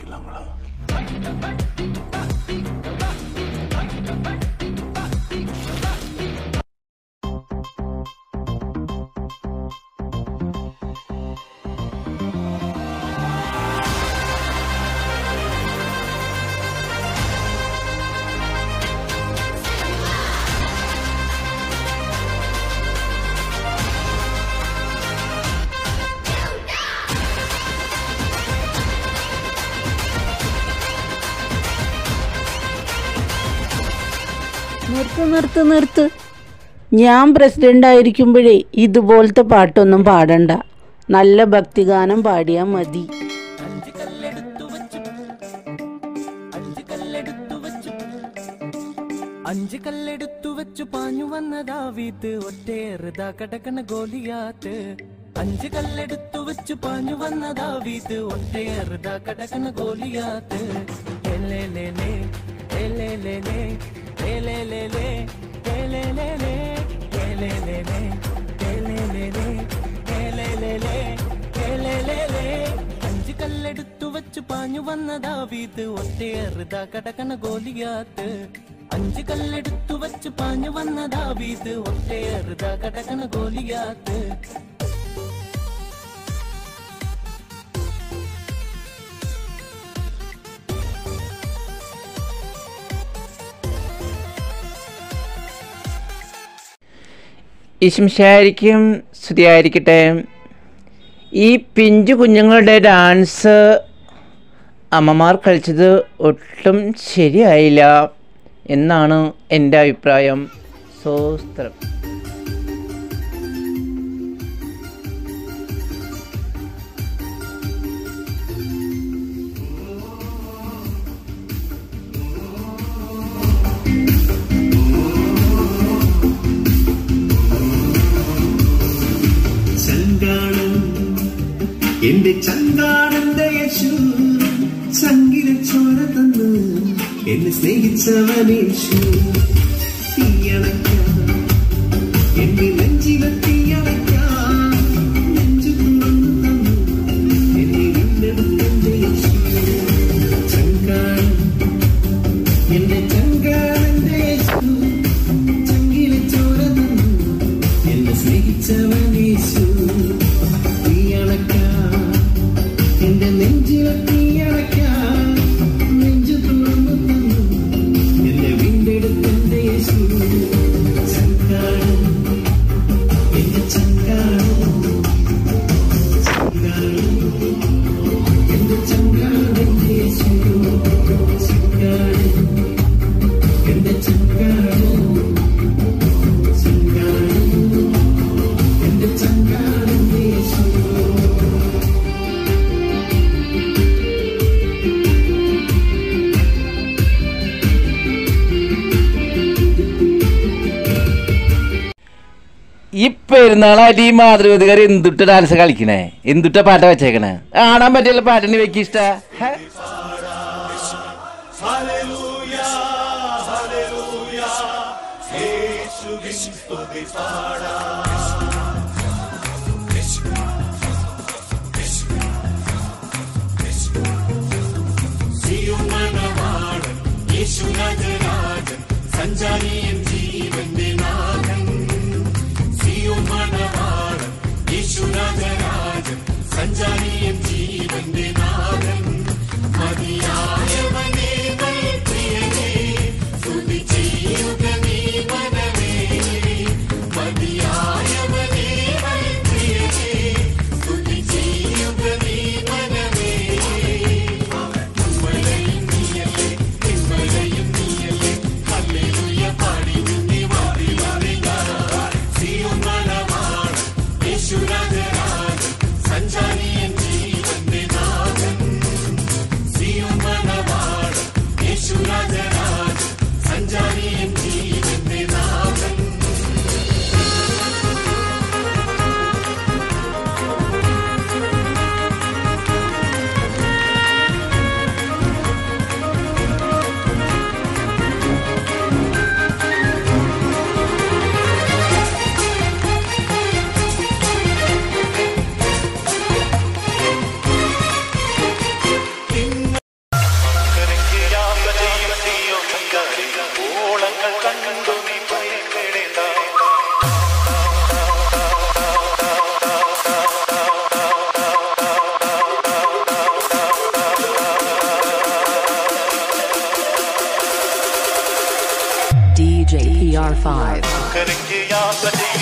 ஆரம்பிக்கலாங்களா നിർത്ത് നിർത്ത് നിർത്ത് ഞാൻ പ്രസിഡന്റ് ആയിരിക്കുമ്പോഴേ ഇതുപോലത്തെ പാട്ടൊന്നും പാടണ്ട നല്ല ഭക്തിഗാനം പാടിയാൽ മതി അഞ്ച് കല്ലെടുത്തു വെച്ചു പാഞ്ഞു വന്നതാ വീത്ത് ഒറ്റയേറുതാ കടക്കണ ഗോലിയാത്ത് അഞ്ച് കല്ലെടുത്തു വെച്ചു പാഞ്ഞു വന്നതാ വീത്ത് ഒറ്റയേറുതാ കടക്കണ ഗോലിയാത്ത് എലേലേലേ, എലേലേലേ, എലേലേലേ, എലേലേലേ, എലേലേലേ, എലേലേലേ, എലേലേലേ, എലേലേലേ. അഞ്ച് കല്ലെടുത്തു വെച്ചു പാഞ്ഞു വന്നതാ വീത്ത് ഒറ്റയേറുതാ കടക്കണ ഗോലിയാത്ത് അഞ്ച് കല്ലെടുത്തു വെച്ച് പാഞ്ഞു വന്നതാ വീത് ഒറ്റയേറുതാ കടക്കണ ഗോലിയാത്ത് ഈശംശായിരിക്കും സ്തുതിയായിരിക്കട്ടെ ഈ പിഞ്ചു കുഞ്ഞുങ്ങളുടെ ഡാൻസ് അമ്മമാർ കളിച്ചത് ഒട്ടും ശരിയായില്ല എന്നാണ് എൻ്റെ അഭിപ്രായം സ്വസ്ത്രം ചങ്കാണ് എന്റെ ചങ്കാണെന്റെ യേശു ചങ്കില ചോര തന്ന് എന്നെ സ്നേഹിച്ചവനേശു തീയണയ്ക്കാം എന്റെ നെഞ്ചിലെ തീയണയ്ക്കാം നെഞ്ചു തുറന്നു തന്നു എന്നെ വീണ്ടെടുത്തെന്റെ യേശു ചങ്കാണ് എന്റെ ചങ്കാണെന്റെ യേശു ചങ്കിലെ ചോര തന്നു എന്നെ സ്നേഹിച്ചവനേശു നീ അളക്കാം എന്റെ നെഞ്ചിലെ തീ അളക്കാം നെഞ്ചു തുറന്നു തന്നു എന്നെ വീണ്ടെടുത്തെന്റെ യേശു ചങ്കാണ് എന്റെ ചങ്കാണ് ചങ്കാണ് എന്റെ ചങ്കാണ് എന്റെ യേശു ചങ്കാണ് എന്റെ ചങ്കാണ് ചങ്കാണ് എന്റെ ചങ്കാണ് യേശു ഈ പെരുന്നാളായിട്ട് ഈ മാതൃകൃതികാർ എന്തുട്ട ഡാൻസ് കളിക്കണേ എന്തുട്ട പാട്ട വെച്ചേക്കണേ കാണാൻ പറ്റിയുള്ള പാട്ടിന് വെക്കിഷ്ട യേശുരാജരാജൻ സഞ്ചാരിയൻ ജീവൻ CR5. കരയ്ക്ക് യാത്ര ചെയ്യും